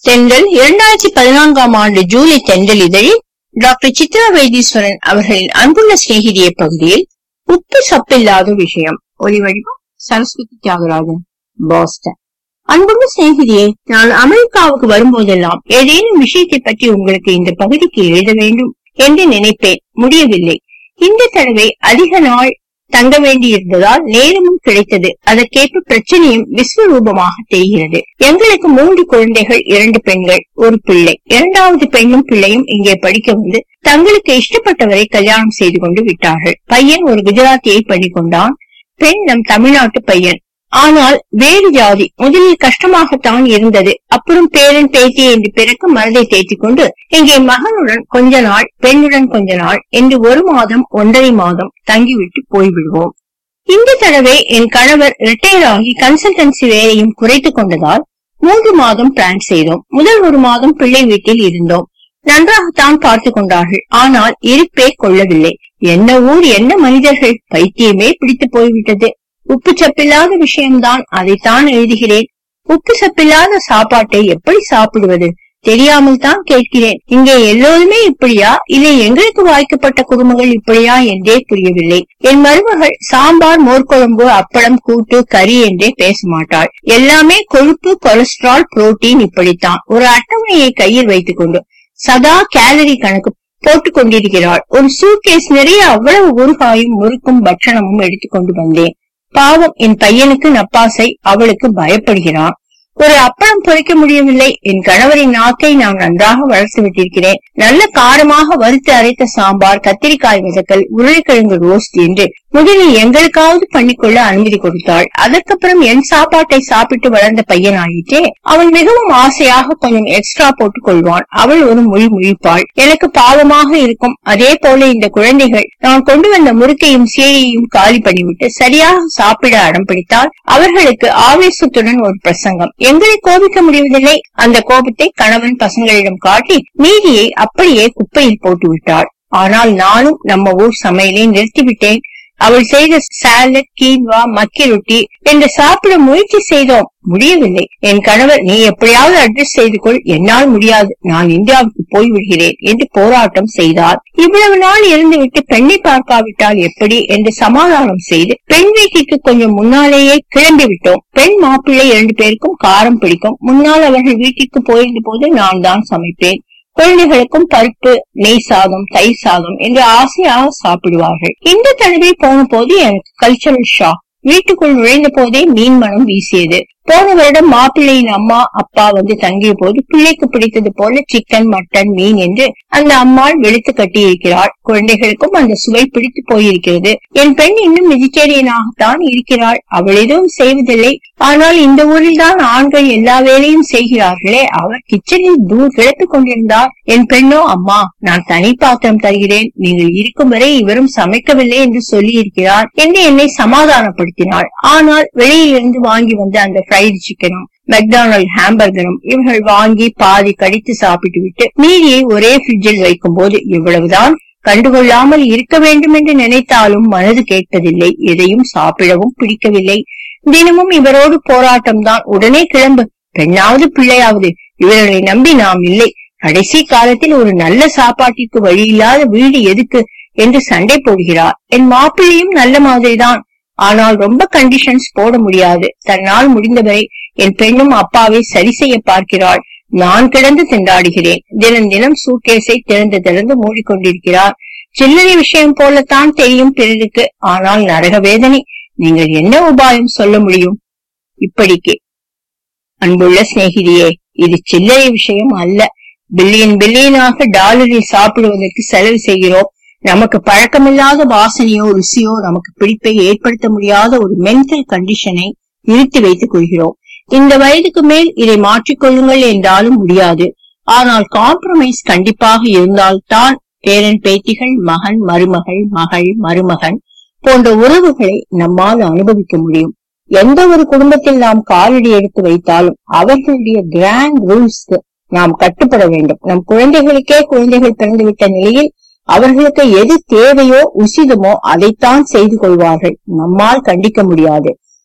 தென்றல் இரண்டாயிரத்தி பதினான்காம் ஆண்டு ஜூலை தென்றல் இதழில் டாக்டர் சித்ரா வைத்தீஸ்வரன் அவர்களின் அன்புள்ள சிநேகிதிய பகுதியில் உப்பு சப்பில்லாத விஷயம் ஒலிவடிவம் சரஸ்வதி தியாகராஜன் பாஸ்டன் அன்புள்ள சிநேகிதியே நான் அமெரிக்காவுக்கு வரும்போதெல்லாம் ஏதேனும் விஷயத்தை பற்றி உங்களுக்கு இந்த பகுதிக்கு எழுத வேண்டும் என்று நினைப்பேன் முடியவில்லை இந்த தடவை அதிக நாள் தங்க வேண்டியிருந்ததால் நேரமும் கிடைத்தது அதற்கேற்ப பிரச்சனையும் விஸ்வரூபமாக தெரிகிறது எங்களுக்கு மூன்று குழந்தைகள் இரண்டு பெண்கள் ஒரு பிள்ளை இரண்டாவது பெண்ணும் பிள்ளையும் இங்கே படிக்க வந்து தங்களுக்கு இஷ்டப்பட்டவரை கல்யாணம் செய்து கொண்டு விட்டார்கள் பையன் ஒரு குஜராத்தியை பண்ணிக்கொண்டான் பெண் நம் தமிழ்நாட்டு பையன் ஆனால் வேறு ஜாதி முதலில் கஷ்டமாகத்தான் இருந்தது அப்புறம் பேரன் பேத்தி என்று பிறகு மனதை தேற்றிக் கொண்டு இங்கே மகனுடன் கொஞ்ச நாள் பெண்ணுடன் கொஞ்ச நாள் என்று ஒரு மாதம் ஒன்றரை மாதம் தங்கிவிட்டு போய்விடுவோம் இந்த தடவை என் கணவர் ரிட்டையர் ஆகி கன்சல்டன்சி வேலையும் குறைத்துக் கொண்டதால் மூன்று மாதம் பிளான் செய்தோம் முதல் ஒரு மாதம் பிள்ளை வீட்டில் இருந்தோம் நன்றாகத்தான் பார்த்து கொண்டார்கள் ஆனால் இருப்பே கொள்ளவில்லை என்ன ஊர் என்ன மனிதர்கள் பைத்தியமே பிடித்து போய்விட்டது உப்பு சப்பில்லாத விஷயம்தான் அதைத்தான் எழுதுகிறேன் உப்பு சப்பில்லாத சாப்பாட்டை எப்படி சாப்பிடுவது தெரியாமல் தான் கேட்கிறேன் இங்கே எல்லோருமே இப்படியா இல்லை எங்களுக்கு வாய்க்கப்பட்ட குடும்பங்கள் இப்படியா என்றே புரியவில்லை என் மருமகள் சாம்பார் மோர்க்குழம்பு அப்பளம் கூட்டு கறி என்றே பேச மாட்டாள் எல்லாமே கொழுப்பு கொலஸ்ட்ரால் புரோட்டீன் இப்படித்தான் ஒரு அட்டவணையை கையில் வைத்துக் கொண்டு சதா கேலரி கணக்கு போட்டுக் கொண்டிருக்கிறாள் ஒரு சூட்கேஸ் நிறைய அவ்வளவு ஊறுகாயும் முறுக்கும் பட்சணமும் எடுத்துக்கொண்டு வந்தேன் பாவம் என் பையனுக்கு நப்பாசை அவளுக்கு பயப்படுகிறான் ஒரு அப்பளம் பொறிக்க முடியவில்லை என் கணவரின் நாக்கை நான் நன்றாக வளர்த்து விட்டிருக்கிறேன் நல்ல காரமாக வறுத்து அரைத்த சாம்பார் கத்திரிக்காய் வதக்கல் உருளைக்கிழங்கு ரோஸ்ட் என்று முதலில் எங்களுக்காவது பண்ணிக்கொள்ள அனுமதி கொடுத்தாள் அதற்கப்புறம் என் சாப்பாட்டை சாப்பிட்டு வளர்ந்த பையன் ஆயிட்டே அவன் மிகவும் ஆசையாக கொஞ்சம் எக்ஸ்ட்ரா போட்டுக் கொள்வான் அவள் ஒரு மொழி முழிப்பாள் எனக்கு பாவமாக இருக்கும் அதே போல இந்த குழந்தைகள் நான் கொண்டு வந்த முறுக்கையும் சீழையும் காலி பண்ணிவிட்டு சரியாக சாப்பிட அடம் பிடித்தால் அவர்களுக்கு ஆவேசத்துடன் ஒரு பிரசங்கம் எங்களை கோபிக்க முடிவதில்லை அந்த கோபத்தை கணவன் பசங்களிடம் காட்டி மீதியை அப்படியே குப்பையில் போட்டு விட்டாள் ஆனால் நானும் நம்ம ஊர் சமையலை நிறுத்திவிட்டேன் அவள் செய்த சாலட் கீன்வா மக்கி ரொட்டி என்று சாப்பிட முயற்சி செய்தோம் முடியவில்லை என் கணவர் நீ எப்படியாவது அட்ஜஸ்ட் செய்து கொள் என்னால் முடியாது நான் இந்தியாவுக்கு போய் விடுகிறேன் என்று போராட்டம் செய்தார் இவ்வளவு நாள் இருந்துவிட்டு பெண்ணை பார்க்காவிட்டால் எப்படி என்று சமாதானம் செய்து பெண் வீட்டிற்கு கொஞ்சம் முன்னாலேயே கிளம்பி விட்டோம் பெண் மாப்பிள்ளை இரண்டு பேருக்கும் காரம் பிடிக்கும் முன்னால் அவர்கள் வீட்டிற்கு போயிருந்த போது நான் தான் சமைப்பேன் குழந்தைகளுக்கும் பருப்பு நெய் சாதம் தயிர் சாதம் என்று ஆசையாக சாப்பிடுவார்கள் இந்த தடவை போன போது எனக்கு கல்ச்சரல் ஷாக் வீட்டுக்குள் நுழைந்த போதே மீன் மனம் வீசியது போன வருடம் மாப்பிள்ளையின் அம்மா அப்பா வந்து தங்கிய போது பிள்ளைக்கு பிடித்தது போல சிக்கன் மட்டன் மீன் என்று அந்த அம்மாள் வெளுத்து கட்டியிருக்கிறாள் குழந்தைகளுக்கும் அந்த சுவை பிடித்து போயிருக்கிறது என் பெண் இன்னும் வெஜிடேரியனாகத்தான் இருக்கிறாள் அவள் எதுவும் செய்வதில்லை ஆனால் இந்த ஊரில் தான் ஆண்கள் எல்லா வேலையும் செய்கிறார்களே அவர் கிச்சனில் தூர் கிளப்பிக் கொண்டிருந்தார் என் பெண்ணோ அம்மா நான் தனி பாத்திரம் தருகிறேன் நீங்கள் இருக்கும் வரை இவரும் சமைக்கவில்லை என்று சொல்லி இருக்கிறார் என்று என்னை சமாதானப்படுத்தினாள் ஆனால் வெளியிலிருந்து வாங்கி வந்த அந்த ஃப்ரைடு சிக்கனும் மெக்டானல்ட் ஹாம்பர்கரும் இவர்கள் வாங்கி பாதி கடித்து சாப்பிட்டு விட்டு மீதியை ஒரே ஃப்ரிட்ஜில் வைக்கும் போது இவ்வளவுதான் கண்டுகொள்ளாமல் இருக்க வேண்டும் என்று நினைத்தாலும் மனது கேட்பதில்லை எதையும் சாப்பிடவும் பிடிக்கவில்லை தினமும் இவரோடு போராட்டம் தான் உடனே கிளம்பு பெண்ணாவது பிள்ளையாவது இவர்களை நம்பி நாம் இல்லை கடைசி காலத்தில் ஒரு நல்ல சாப்பாட்டிற்கு வழி இல்லாத வீடு எதுக்கு என்று சண்டை போடுகிறார் என் மாப்பிள்ளையும் நல்ல மாதிரிதான் ஆனால் ரொம்ப கண்டிஷன்ஸ் போட முடியாது தன்னால் முடிந்தவரை என் பெண்ணும் அப்பாவை சரி செய்ய பார்க்கிறாள் நான் கிடந்து திண்டாடுகிறேன் தினம் தினம் சூட்கேஸை திறந்து திறந்து மூடிக்கொண்டிருக்கிறார் சில்லறை விஷயம் போலத்தான் தெரியும் பிறருக்கு ஆனால் நரக வேதனை நீங்கள் என்ன உபாயம் சொல்ல முடியும் இப்படிக்கு அன்புள்ள சிநேகிதியே இது சில்லறை விஷயம் அல்ல பில்லியன் பில்லியனாக டாலரில் சாப்பிடுவதற்கு செலவு செய்கிறோம் நமக்கு பழக்கமில்லாத வாசனையோ ருசியோ நமக்கு பிடிப்பை ஏற்படுத்த முடியாத ஒரு மென்டல் கண்டிஷனை நிறுத்தி வைத்துக் கொள்கிறோம் இந்த வயதுக்கு மேல் இதை மாற்றிக்கொள்ளுங்கள் என்றாலும் முடியாது ஆனால் காம்ப்ரமைஸ் கண்டிப்பாக இருந்தால்தான் பேரன் பேத்திகள் மகன் மருமகள் மகள் மருமகன் போன்ற உறவுகளை நம்மால் அனுபவிக்க முடியும் எந்த ஒரு குடும்பத்தில் நாம் காலடி எடுத்து வைத்தாலும் அவர்களுடைய கிராண்ட் ரூல்ஸ்க்கு நாம் கட்டுப்பட வேண்டும் நம் குழந்தைகளுக்கே குழந்தைகள் பிறந்துவிட்ட நிலையில் அவர்களுக்கு எது தேவையோ உசிதமோ அதைத்தான் செய்து கொள்வார்கள் நம்மால் கண்டிக்க முடியாது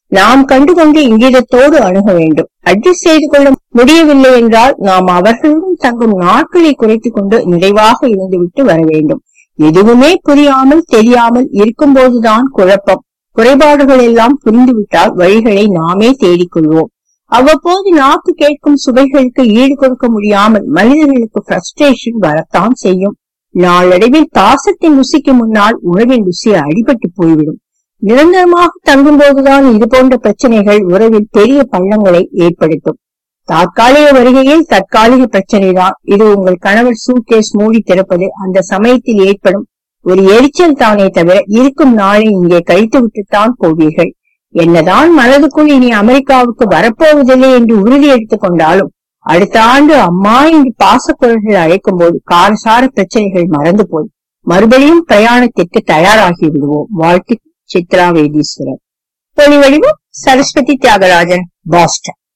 நாம் கண்டுகொண்டு இங்கிதத்தோடு அணுக வேண்டும் அட்ஜஸ்ட் செய்து கொள்ள முடியவில்லை என்றால் நாம் அவர்களுடன் தங்கும் நாட்களை குறைத்துக் கொண்டு நிறைவாக இருந்துவிட்டு வர வேண்டும் எதுவுமே புரியாமல் தெரியாமல் இருக்கும்போதுதான் குழப்பம் குறைபாடுகள் எல்லாம் புரிந்துவிட்டால் வழிகளை நாமே தேடிக்கொள்வோம் அவ்வப்போது நாக்கு கேட்கும் சுவைகளுக்கு ஈடு கொடுக்க முடியாமல் மனிதர்களுக்கு பிரஸ்ட்ரேஷன் வரத்தான் செய்யும் நாளடைவில் பாசத்தின் ருசிக்கு முன்னால் உணவின் ருசி அடிபட்டு போய்விடும் நிரந்தரமாக தங்கும் போதுதான் இது போன்ற பிரச்சனைகள் உறவில் பெரிய பள்ளங்களை ஏற்படுத்தும் தற்காலிக வருகையில் தற்காலிக பிரச்சனைதான் இது உங்கள் கணவர் சூட்கேஸ் மூடி திறப்பது அந்த சமயத்தில் ஏற்படும் ஒரு எரிச்சல் தானே தவிர இருக்கும் நாளை இங்கே கழித்து விட்டுத்தான் போவீர்கள் என்னதான் மனதுக்குள் இனி அமெரிக்காவுக்கு வரப்போவதில்லை என்று உறுதி எடுத்துக் கொண்டாலும் அடுத்த ஆண்டு அம்மா என்று பாசக்குரல்கள் அழைக்கும் போது காரசார பிரச்சனைகள் மறந்து போய் மறுபடியும் பிரயாணத்திற்கு தயாராகி விடுவோம் வாழ்த்து சித்ரா வைத்தீஸ்வரர் ஒளி வடிவம் சரஸ்வதி தியாகராஜன் பாஸ்டன்